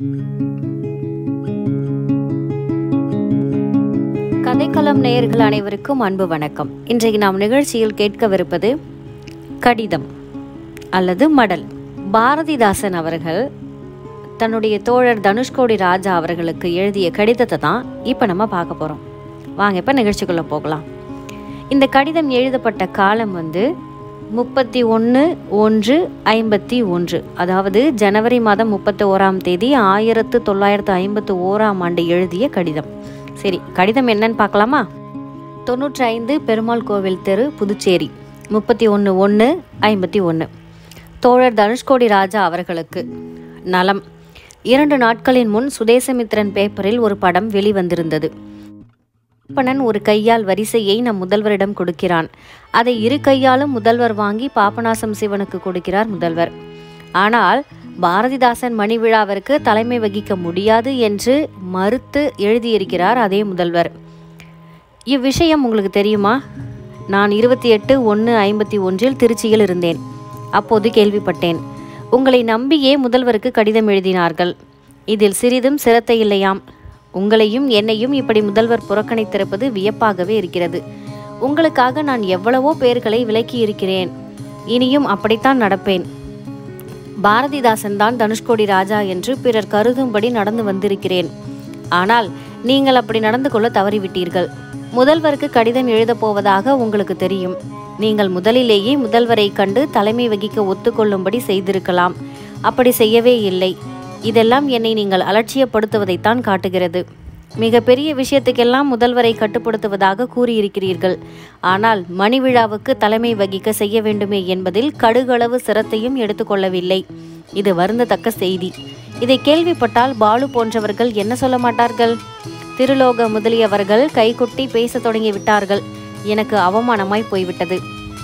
கதைக்களம் நேயர்கள் அனைவருக்கும் அன்பு வணக்கம் இன்றைக்கு நாம் நிகழ்ச்சியில் கேட்கவிருப்பது கடிதம் அல்லது மடல் பாரதிதாசன் அவர்கள் தன்னுடைய தோழர் தனுஷ்கோடி ராஜா அவர்களுக்கு எழுதிய கடிதத்தை தான் இப்போ நம்ம பார்க்க போகிறோம் வாங்க இப்போ நிகழ்ச்சிக்குள்ளே போகலாம் இந்த கடிதம் எழுதப்பட்ட காலம் வந்து முப்பத்தி ஒன்று ஒன்று ஐம்பத்தி ஒன்று அதாவது ஜனவரி மாதம் முப்பத்தி ஓராம் தேதி ஆயிரத்து தொள்ளாயிரத்து ஐம்பத்து ஓராம் ஆண்டு எழுதிய கடிதம் சரி கடிதம் என்னன்னு பார்க்கலாமா தொண்ணூற்றி ஐந்து பெருமாள் கோவில் தெரு புதுச்சேரி முப்பத்தி ஒன்று ஒன்று ஐம்பத்தி ஒன்று தோழர் தனுஷ்கோடி ராஜா அவர்களுக்கு நலம் இரண்டு நாட்களின் முன் சுதேசமித்திரன் பேப்பரில் ஒரு படம் வெளிவந்திருந்தது பாப்பனன் ஒரு கையால் வரிசையை நம் முதல்வரிடம் கொடுக்கிறான் அதை இரு கையாலும் முதல்வர் வாங்கி பாபநாசம் சிவனுக்கு கொடுக்கிறார் முதல்வர் ஆனால் பாரதிதாசன் மணி விழாவிற்கு தலைமை வகிக்க முடியாது என்று மறுத்து எழுதியிருக்கிறார் அதே முதல்வர் இவ்விஷயம் உங்களுக்கு தெரியுமா நான் இருபத்தி எட்டு ஒன்று ஐம்பத்தி ஒன்றில் திருச்சியில் இருந்தேன் அப்போது கேள்விப்பட்டேன் உங்களை நம்பியே முதல்வருக்கு கடிதம் எழுதினார்கள் இதில் சிறிதும் சிரத்தை இல்லையாம் உங்களையும் என்னையும் இப்படி முதல்வர் புறக்கணித்திருப்பது வியப்பாகவே இருக்கிறது உங்களுக்காக நான் எவ்வளவோ பேர்களை விலக்கி இருக்கிறேன் இனியும் அப்படித்தான் நடப்பேன் பாரதிதாசன் தான் தனுஷ்கோடி ராஜா என்று பிறர் கருதும்படி நடந்து வந்திருக்கிறேன் ஆனால் நீங்கள் அப்படி நடந்து கொள்ள தவறிவிட்டீர்கள் முதல்வருக்கு கடிதம் எழுதப் போவதாக உங்களுக்கு தெரியும் நீங்கள் முதலிலேயே முதல்வரை கண்டு தலைமை வகிக்க ஒத்துக்கொள்ளும்படி செய்திருக்கலாம் அப்படி செய்யவே இல்லை இதெல்லாம் என்னை நீங்கள் அலட்சியப்படுத்துவதைத்தான் காட்டுகிறது மிக பெரிய விஷயத்துக்கெல்லாம் முதல்வரை கட்டுப்படுத்துவதாக கூறியிருக்கிறீர்கள் ஆனால் மணி விழாவுக்கு தலைமை வகிக்க செய்ய வேண்டுமே என்பதில் கடுகளவு சிரத்தையும் எடுத்துக்கொள்ளவில்லை இது வருந்தத்தக்க செய்தி இதை கேள்விப்பட்டால் பாலு போன்றவர்கள் என்ன சொல்ல மாட்டார்கள் திருலோக முதலியவர்கள் கைகுட்டி பேசத் தொடங்கி விட்டார்கள் எனக்கு அவமானமாய் போய்விட்டது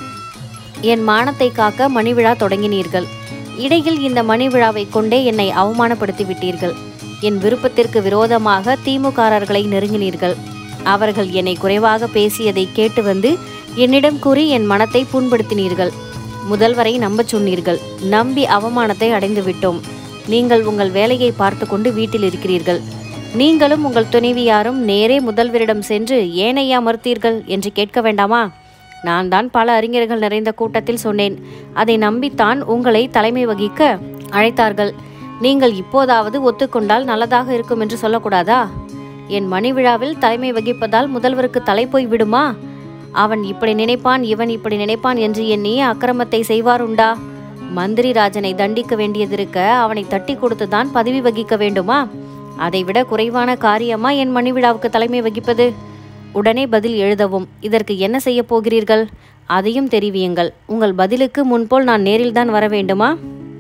என் மானத்தை காக்க மணி விழா தொடங்கினீர்கள் இடையில் இந்த மணி விழாவை கொண்டே என்னை அவமானப்படுத்தி விட்டீர்கள் என் விருப்பத்திற்கு விரோதமாக திமுகரர்களை நெருங்கினீர்கள் அவர்கள் என்னை குறைவாக பேசியதை கேட்டு வந்து என்னிடம் கூறி என் மனத்தை புண்படுத்தினீர்கள் முதல்வரை நம்பச் சொன்னீர்கள் நம்பி அவமானத்தை அடைந்து விட்டோம் நீங்கள் உங்கள் வேலையை பார்த்து கொண்டு வீட்டில் இருக்கிறீர்கள் நீங்களும் உங்கள் துணைவியாரும் நேரே முதல்வரிடம் சென்று ஏனையா மறுத்தீர்கள் என்று கேட்க வேண்டாமா நான் தான் பல அறிஞர்கள் நிறைந்த கூட்டத்தில் சொன்னேன் அதை நம்பித்தான் உங்களை தலைமை வகிக்க அழைத்தார்கள் நீங்கள் இப்போதாவது ஒத்துக்கொண்டால் நல்லதாக இருக்கும் என்று சொல்லக்கூடாதா என் மணி விழாவில் தலைமை வகிப்பதால் முதல்வருக்கு தலை போய் விடுமா அவன் இப்படி நினைப்பான் இவன் இப்படி நினைப்பான் என்று எண்ணி அக்கிரமத்தை செய்வாருண்டா மந்திரி ராஜனை தண்டிக்க வேண்டியதிருக்க அவனை தட்டி கொடுத்துதான் பதவி வகிக்க வேண்டுமா அதைவிட குறைவான காரியமா என் மணி விழாவுக்கு தலைமை வகிப்பது உடனே பதில் எழுதவும் இதற்கு என்ன செய்ய போகிறீர்கள் அதையும் தெரிவியுங்கள் உங்கள் பதிலுக்கு முன்போல் நான் நேரில் தான் வர வேண்டுமா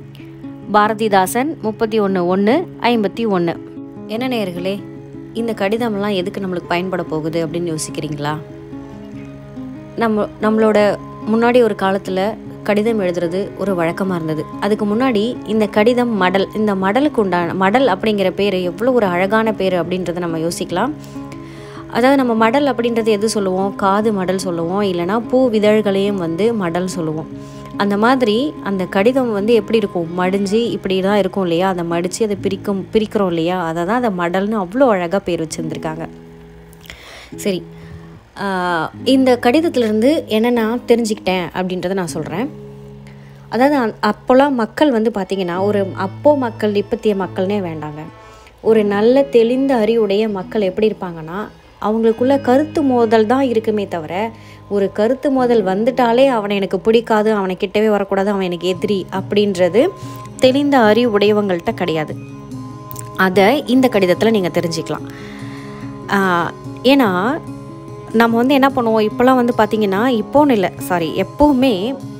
பாரதிதாசன் முப்பத்தி ஒன்று ஒன்று ஐம்பத்தி ஒன்று என்ன நேயர்களே இந்த கடிதம்லாம் எதுக்கு நம்மளுக்கு பயன்பட போகுது அப்படின்னு யோசிக்கிறீங்களா நம்ம நம்மளோட முன்னாடி ஒரு காலத்தில் கடிதம் எழுதுறது ஒரு வழக்கமாக இருந்தது அதுக்கு முன்னாடி இந்த கடிதம் மடல் இந்த மடலுக்கு உண்டான மடல் அப்படிங்கிற பேர் எவ்வளோ ஒரு அழகான பேர் அப்படின்றத நம்ம யோசிக்கலாம் அதாவது நம்ம மடல் அப்படின்றது எது சொல்லுவோம் காது மடல் சொல்லுவோம் இல்லைனா பூ விதழ்களையும் வந்து மடல் சொல்லுவோம் அந்த மாதிரி அந்த கடிதம் வந்து எப்படி இருக்கும் மடிஞ்சு இப்படி தான் இருக்கும் இல்லையா அதை மடித்து அதை பிரிக்கும் பிரிக்கிறோம் இல்லையா அதை தான் அந்த மடல்னு அவ்வளோ அழகாக பேர் வச்சுருந்துருக்காங்க சரி ஆஹ் இந்த கடிதத்திலிருந்து என்ன நான் தெரிஞ்சுக்கிட்டேன் அப்படின்றத நான் சொல்கிறேன் அதாவது அந்த- அப்போல்லாம் மக்கள் வந்து பார்த்திங்கன்னா ஒரு அப்போ மக்கள் இப்பத்திய மக்கள்னே வேண்டாங்க ஒரு நல்ல தெளிந்த அறிவுடைய மக்கள் எப்படி இருப்பாங்கன்னா அவங்களுக்குள்ள கருத்து மோதல் தான் இருக்குமே தவிர ஒரு கருத்து மோதல் வந்துட்டாலே அவனை எனக்கு பிடிக்காது அவனை கிட்டவே வரக்கூடாது அவன் எனக்கு எதிரி அப்படின்றது தெளிந்த அறிவு உடையவங்கள்ட்ட கிடையாது அதை இந்த கடிதத்தில் நீங்கள் தெரிஞ்சுக்கலாம் ஆஹ் ஏன்னா நம்ம வந்து என்ன பண்ணுவோம் இப்போலாம் வந்து பார்த்திங்கன்னா இப்போன்னு இல்லை சாரி எப்போவுமே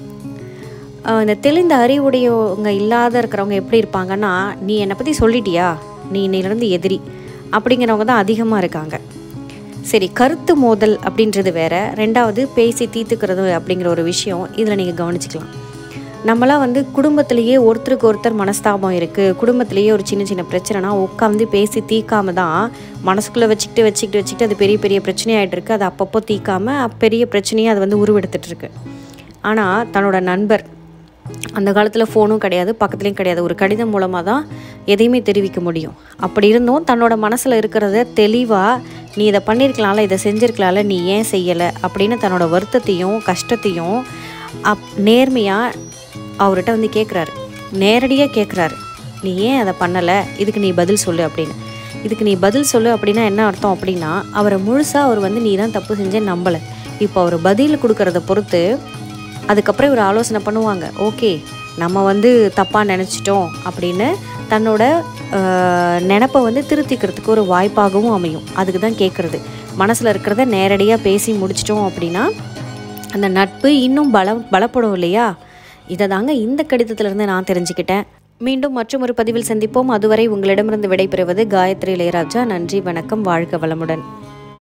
ஆஹ் இந்த தெளிந்த அறிவுடையவங்க இல்லாத இருக்கிறவங்க எப்படி இருப்பாங்கன்னா நீ என்னை பற்றி சொல்லிட்டியா நீ இன்னையிலேருந்து எதிரி அப்படிங்கிறவங்க தான் அதிகமாக இருக்காங்க சரி கருத்து மோதல் அப்படின்றது வேற ரெண்டாவது பேசி தீர்த்துக்கிறது அப்படிங்கிற ஒரு விஷயம் இதில் நீங்கள் கவனிச்சுக்கலாம் நம்மளாம் வந்து குடும்பத்திலேயே ஒருத்தருக்கு ஒருத்தர் மனஸ்தாபம் இருக்குது குடும்பத்திலேயே ஒரு சின்ன சின்ன பிரச்சனைனா உட்காந்து பேசி தீர்க்காம தான் மனசுக்குள்ளே வச்சுக்கிட்டு வச்சுக்கிட்டு வச்சுக்கிட்டு அது பெரிய பெரிய பிரச்சனையாயிட்டு இருக்கு அது அப்பப்போ தீர்க்காம பெரிய பிரச்சனையை அது வந்து உருவெடுத்துட்டு இருக்கு ஆனால் தன்னோட நண்பர் அந்த காலத்தில் ஃபோனும் கிடையாது பக்கத்துலேயும் கிடையாது ஒரு கடிதம் மூலமாக தான் எதையுமே தெரிவிக்க முடியும் அப்படி இருந்தும் தன்னோட மனசில் இருக்கிறத தெளிவாக நீ இதை பண்ணியிருக்கலாம்ல இதை செஞ்சுருக்கலாம்ல நீ ஏன் செய்யலை அப்படின்னு தன்னோட வருத்தத்தையும் கஷ்டத்தையும் அப் நேர்மையாக அவர்கிட்ட வந்து கேட்குறாரு நேரடியாக கேட்குறாரு நீ ஏன் அதை பண்ணலை இதுக்கு நீ பதில் சொல்லு அப்படின்னு இதுக்கு நீ பதில் சொல்லு அப்படின்னா என்ன அர்த்தம் அப்படின்னா அவரை முழுசாக அவர் வந்து நீ தான் தப்பு செஞ்சேன்னு நம்பலை இப்போ அவர் பதில் கொடுக்கறத பொறுத்து அதுக்கப்புறம் இவர் ஆலோசனை பண்ணுவாங்க ஓகே நம்ம வந்து தப்பாக நினச்சிட்டோம் அப்படின்னு தன்னோட ஆஹ், நினப்பை வந்து திருத்திக்கிறதுக்கு ஒரு வாய்ப்பாகவும் அமையும் அதுக்கு தான் கேட்குறது மனசில் இருக்கிறத நேரடியாக பேசி முடிச்சிட்டோம் அப்படின்னா அந்த நட்பு இன்னும் பலம் பலப்படும் இல்லையா இதை தாங்க இந்த கடிதத்திலிருந்து நான் தெரிஞ்சுக்கிட்டேன் மீண்டும் மற்றும் ஒரு பதிவில் சந்திப்போம் அதுவரை உங்களிடமிருந்து விடைபெறுவது காயத்ரி இளையராஜா நன்றி வணக்கம் வாழ்க வளமுடன்